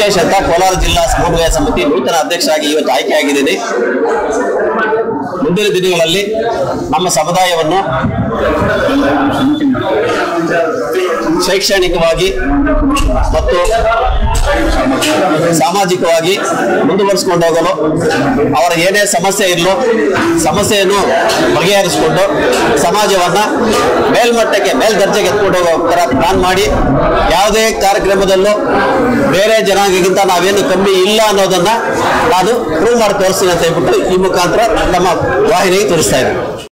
ವೆಂಕಟೇಶ್ ಅಂತ ಕೋಲಾರ ಜಿಲ್ಲಾ ಸಮನ್ವಯ ಸಮಿತಿ ನೂತನ ಅಧ್ಯಕ್ಷರಾಗಿ ಇವತ್ತು ಆಯ್ಕೆಯಾಗಿದ್ದೀನಿ ಮುಂದಿನ ದಿನಗಳಲ್ಲಿ ನಮ್ಮ ಸಮುದಾಯವನ್ನು ಶೈಕ್ಷಣಿಕವಾಗಿ ಮತ್ತು ಸಾಮಾಜಿಕವಾಗಿ ಮುಂದುವರಿಸಿಕೊಂಡು ಹೋಗಲು ಅವರ ಏನೇ ಸಮಸ್ಯೆ ಇರಲು ಸಮಸ್ಯೆಯನ್ನು ಬಗೆಹರಿಸಿಕೊಂಡು ಸಮಾಜವನ್ನ ಮೇಲ್ಮಟ್ಟಕ್ಕೆ ಮೇಲ್ದರ್ಜೆಗೆ ಎತ್ಕೊಂಡು ಹೋಗೋ ಥರ ಪ್ಲಾನ್ ಮಾಡಿ ಯಾವುದೇ ಕಾರ್ಯಕ್ರಮದಲ್ಲೂ ಬೇರೆ ಜನಾಂಗಕ್ಕಿಂತ ನಾವೇನು ಕಮ್ಮಿ ಇಲ್ಲ ಅನ್ನೋದನ್ನ ನಾನು ಪ್ರೂವ್ ಮಾಡಿ ತೋರಿಸ್ತೀನಿ ಅಂತ ಹೇಳ್ಬಿಟ್ಟು ಈ ಮುಖಾಂತರ ನಮ್ಮ ವಾಹಿನಿಗೆ ತೋರಿಸ್ತಾ ಇದ್ದೀನಿ